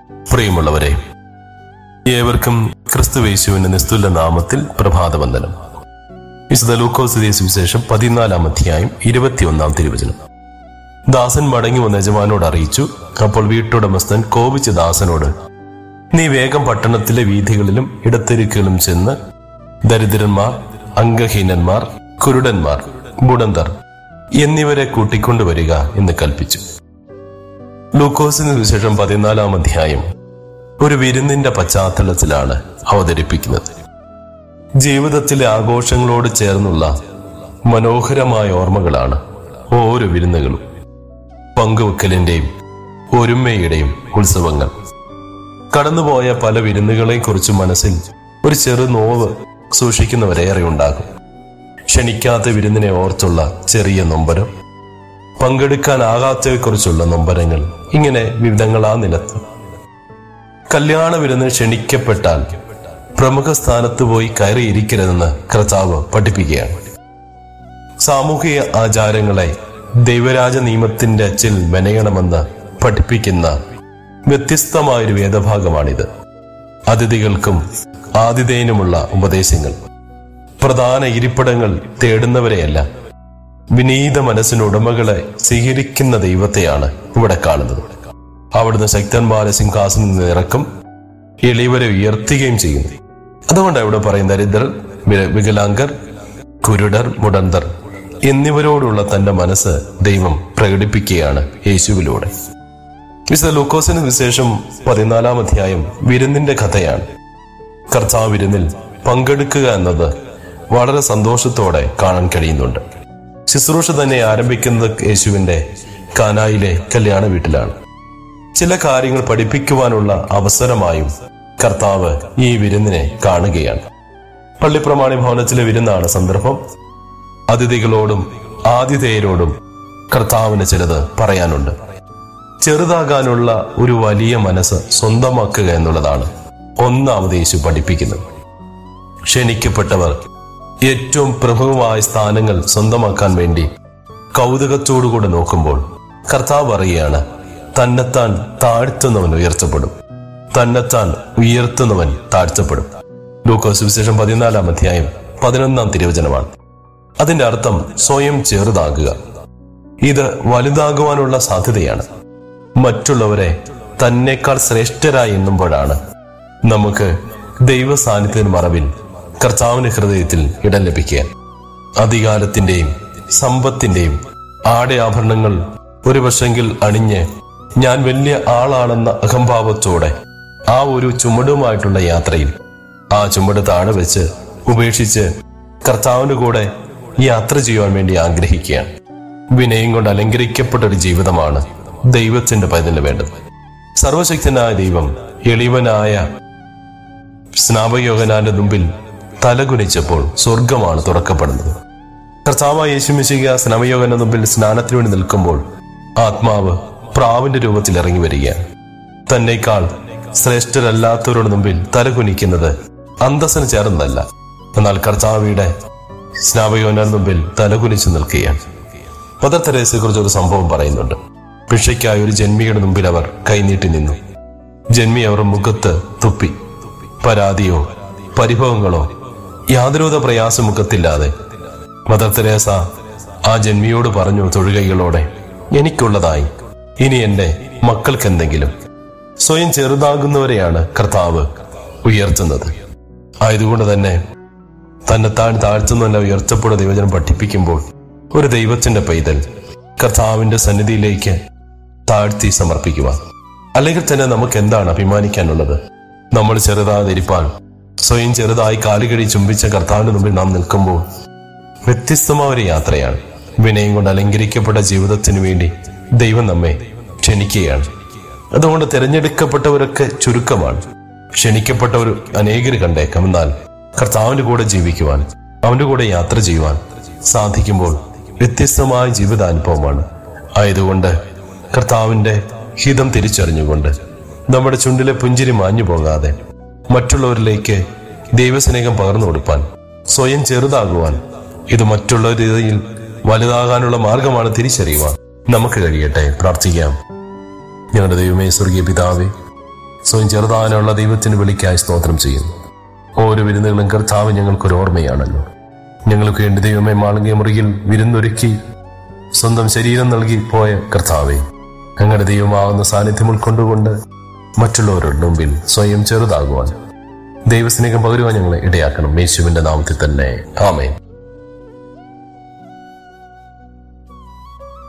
പ്രിയമുള്ളവരെ ഏവർക്കും ക്രിസ്തുവേശുവിന്റെ നിസ്തുല നാമത്തിൽ പ്രഭാതവന്ദനം വിശുദ്ധ ലൂക്കോസ് സുവിശേഷം പതിനാലാം അധ്യായം ഇരുപത്തിയൊന്നാം തിരുവചനം ദാസൻ മടങ്ങി വന്ന യജമാനോട് അറിയിച്ചു അപ്പോൾ വീട്ടുടമസ്ഥൻ കോപിച്ച ദാസനോട് നീ വേഗം പട്ടണത്തിലെ വീഥികളിലും ഇടത്തെരുക്കുകളും ചെന്ന് ദരിദ്രന്മാർ അംഗഹീനന്മാർ കുരുടന്മാർ മുടന്തർ എന്നിവരെ കൂട്ടിക്കൊണ്ടുവരിക എന്ന് കൽപ്പിച്ചു ലൂക്കോസിന് വിശേഷം പതിനാലാം അധ്യായം ഒരു വിരുന്നിന്റെ പശ്ചാത്തലത്തിലാണ് അവതരിപ്പിക്കുന്നത് ജീവിതത്തിലെ ആഘോഷങ്ങളോട് ചേർന്നുള്ള മനോഹരമായ ഓർമ്മകളാണ് ഓരോ വിരുന്നുകളും പങ്കുവെക്കലിന്റെയും ഒരുമയുടെയും ഉത്സവങ്ങൾ കടന്നുപോയ പല വിരുന്നുകളെ കുറിച്ച് മനസ്സിൽ ഒരു ചെറു നോവ് സൂക്ഷിക്കുന്നവരേറെ ഉണ്ടാകും ക്ഷണിക്കാത്ത വിരുന്നിനെ ഓർത്തുള്ള ചെറിയ നൊമ്പരം പങ്കെടുക്കാനാകാത്തവയെക്കുറിച്ചുള്ള നൊമ്പരങ്ങൾ ഇങ്ങനെ വിവിധങ്ങളാ നിലത്ത് കല്യാണ വിരുന്ന് ക്ഷണിക്കപ്പെട്ടാൽ പ്രമുഖ സ്ഥാനത്ത് പോയി കയറിയിരിക്കരുതെന്ന് കർത്താവ് പഠിപ്പിക്കുകയാണ് സാമൂഹിക ആചാരങ്ങളെ ദൈവരാജ നിയമത്തിന്റെ അച്ചിൽ മെനയണമെന്ന് പഠിപ്പിക്കുന്ന വ്യത്യസ്തമായൊരു വേദഭാഗമാണിത് അതിഥികൾക്കും ആതിഥേയനുമുള്ള ഉപദേശങ്ങൾ പ്രധാന ഇരിപ്പിടങ്ങൾ തേടുന്നവരെയല്ല വിനീത മനസ്സിനുടമകളെ സ്വീകരിക്കുന്ന ദൈവത്തെയാണ് ഇവിടെ കാണുന്നത് അവിടുന്ന് ശക്തന്മാരെ സിംഹാസനം നിന്ന് ഇറക്കും എളിയവരെ ഉയർത്തുകയും ചെയ്യുന്നു അതുകൊണ്ട് ഇവിടെ പറയും ദരിദ്രർ വി- വികലാംഗർ കുരുടർ മുടന്തർ എന്നിവരോടുള്ള തന്റെ മനസ്സ് ദൈവം പ്രകടിപ്പിക്കുകയാണ് യേശുവിലൂടെ വിശുദ്ധ ലൂക്കോസിന് വിശേഷം പതിനാലാം അധ്യായം വിരുന്നിന്റെ കഥയാണ് കർത്താവ് വിരുന്നിൽ പങ്കെടുക്കുക എന്നത് വളരെ സന്തോഷത്തോടെ കാണാൻ കഴിയുന്നുണ്ട് ശുശ്രൂഷ തന്നെ ആരംഭിക്കുന്നത് യേശുവിന്റെ കാനായിലെ കല്യാണ വീട്ടിലാണ് ചില കാര്യങ്ങൾ പഠിപ്പിക്കുവാനുള്ള അവസരമായും കർത്താവ് ഈ വിരുന്നിനെ കാണുകയാണ് പള്ളിപ്രമാണി ഭവനത്തിലെ വിരുന്നാണ് സന്ദർഭം അതിഥികളോടും ആതിഥേയരോടും കർത്താവിന് ചിലത് പറയാനുണ്ട് ചെറുതാകാനുള്ള ഒരു വലിയ മനസ്സ് സ്വന്തമാക്കുക എന്നുള്ളതാണ് ഒന്നാമത് യേശു പഠിപ്പിക്കുന്നത് ക്ഷണിക്കപ്പെട്ടവർ ഏറ്റവും പ്രമുഖമായ സ്ഥാനങ്ങൾ സ്വന്തമാക്കാൻ വേണ്ടി കൗതുകത്തോടുകൂടെ നോക്കുമ്പോൾ കർത്താവ് പറയുകയാണ് തന്നെത്താൻ താഴ്ത്തുന്നവൻ ഉയർത്തപ്പെടും തന്നെത്താൻ ഉയർത്തുന്നവൻ താഴ്ത്തപ്പെടും ലൂക്കോസ് വിശേഷം പതിനാലാം അധ്യായം പതിനൊന്നാം തിരുവചനമാണ് അതിന്റെ അർത്ഥം സ്വയം ചെറുതാകുക ഇത് വലുതാകുവാനുള്ള സാധ്യതയാണ് മറ്റുള്ളവരെ തന്നെക്കാൾ ശ്രേഷ്ഠരായി എണ്ണുമ്പോഴാണ് നമുക്ക് ദൈവ സാന്നിധ്യത്തിന് മറവിൽ കർത്താവിന്റെ ഹൃദയത്തിൽ ഇടം ലഭിക്കുക അധികാരത്തിന്റെയും സമ്പത്തിന്റെയും ആടയാഭരണങ്ങൾ ഒരു വർഷെങ്കിൽ അണിഞ്ഞ് ഞാൻ വലിയ ആളാണെന്ന അഹംഭാവത്തോടെ ആ ഒരു ചുമടുമായിട്ടുള്ള യാത്രയിൽ ആ ചുമട് താഴെ വെച്ച് ഉപേക്ഷിച്ച് കർത്താവിന്റെ കൂടെ യാത്ര ചെയ്യുവാൻ വേണ്ടി ആഗ്രഹിക്കുകയാണ് വിനയം കൊണ്ട് അലങ്കരിക്കപ്പെട്ട ഒരു ജീവിതമാണ് ദൈവത്തിന്റെ പൈതലിന് വേണ്ടത് സർവശക്തനായ ദൈവം എളിവനായ സ്നാപയോഹനാന്റെ മുമ്പിൽ തലകുനിച്ചപ്പോൾ സ്വർഗമാണ് തുറക്കപ്പെടുന്നത് കർത്താവായ യേശുമിശിക സ്നാപയോഗന്റെ മുമ്പിൽ സ്നാനത്തിനു വേണ്ടി നിൽക്കുമ്പോൾ ആത്മാവ് പ്രാവിന്റെ രൂപത്തിൽ ഇറങ്ങി വരികയാണ് തന്നേക്കാൾ ശ്രേഷ്ഠരല്ലാത്തവരുടെ മുമ്പിൽ തലകുനിക്കുന്നത് അന്തസ്സിന് ചേർന്നതല്ല എന്നാൽ കർത്താവിയുടെ സ്നാപയോഹനാന്റെ മുമ്പിൽ തലകുനിച്ചു നിൽക്കുകയാണ് മദർ തെരേസയെ കുറിച്ച് ഒരു സംഭവം പറയുന്നുണ്ട് ഭിക്ഷയ്ക്കായി ഒരു ജന്മിയുടെ മുമ്പിൽ അവർ കൈനീട്ടി നിന്നു ജന്മി അവർ മുഖത്ത് തുപ്പി പരാതിയോ പരിഭവങ്ങളോ യാതൊരുവിധ പ്രയാസം മുഖത്തില്ലാതെ മദർ തെരേസ ആ ജന്മിയോട് പറഞ്ഞു തൊഴുകൈകളോടെ എനിക്കുള്ളതായി ഇനി എന്റെ മക്കൾക്കെന്തെങ്കിലും സ്വയം ചെറുതാകുന്നവരെയാണ് കർത്താവ് ഉയർത്തുന്നത് ആയതുകൊണ്ട് തന്നെ തന്നെത്താൻ താഴ്ത്തുന്നല്ല ഉയർത്തപ്പെടുന്ന ദൈവജനം പഠിപ്പിക്കുമ്പോൾ ഒരു ദൈവത്തിന്റെ പൈതൽ കർത്താവിന്റെ സന്നിധിയിലേക്ക് താഴ്ത്തി സമർപ്പിക്കുവാൻ അല്ലെങ്കിൽ തന്നെ നമുക്ക് എന്താണ് അഭിമാനിക്കാനുള്ളത് നമ്മൾ ചെറുതാതിരിപ്പാൻ സ്വയം ചെറുതായി കാലുകടി ചുംബിച്ച കർത്താവിന് മുമ്പിൽ നാം നിൽക്കുമ്പോൾ വ്യത്യസ്തമായ ഒരു യാത്രയാണ് വിനയം കൊണ്ട് അലങ്കരിക്കപ്പെട്ട ജീവിതത്തിന് വേണ്ടി ദൈവം നമ്മെ ക്ഷണിക്കുകയാണ് അതുകൊണ്ട് തിരഞ്ഞെടുക്കപ്പെട്ടവരൊക്കെ ചുരുക്കമാണ് ക്ഷണിക്കപ്പെട്ടവർ അനേകര് കണ്ടേക്കാം എന്നാൽ കർത്താവിന്റെ കൂടെ ജീവിക്കുവാൻ അവന്റെ കൂടെ യാത്ര ചെയ്യുവാൻ സാധിക്കുമ്പോൾ വ്യത്യസ്തമായ ജീവിതാനുഭവമാണ് ആയതുകൊണ്ട് കർത്താവിന്റെ ഹിതം തിരിച്ചറിഞ്ഞുകൊണ്ട് നമ്മുടെ ചുണ്ടിലെ പുഞ്ചിരി മാഞ്ഞു പോകാതെ മറ്റുള്ളവരിലേക്ക് ദൈവസ്നേഹം പകർന്നു കൊടുപ്പാൻ സ്വയം ചെറുതാകുവാൻ ഇത് മറ്റുള്ളവരിൽ വലുതാകാനുള്ള മാർഗമാണ് തിരിച്ചറിയുവാൻ നമുക്ക് കഴിയട്ടെ പ്രാർത്ഥിക്കാം ഞങ്ങളുടെ ദൈവമേ സ്വർഗീയ പിതാവേ സ്വയം ചെറുതാനുള്ള ദൈവത്തിന് വിളിക്കായി സ്തോത്രം ചെയ്യുന്നു ഓരോ വിരുന്നുകളും കർത്താവ് ഞങ്ങൾക്കൊരു ഓർമ്മയാണല്ലോ ഞങ്ങൾക്ക് വേണ്ടി ദൈവമേ മാളിക മുറിയിൽ വിരുന്നൊരുക്കി സ്വന്തം ശരീരം നൽകി പോയ കർത്താവെ ഞങ്ങളുടെ ദൈവമാവുന്ന സാന്നിധ്യം ഉൾക്കൊണ്ടുകൊണ്ട് മറ്റുള്ളവരുടെ മുമ്പിൽ സ്വയം ചെറുതാകുവാൻ ദൈവസ്നേഹം പകരുവാൻ ഞങ്ങളെ ഇടയാക്കണം യേശുവിന്റെ നാമത്തിൽ തന്നെ ആമേൻ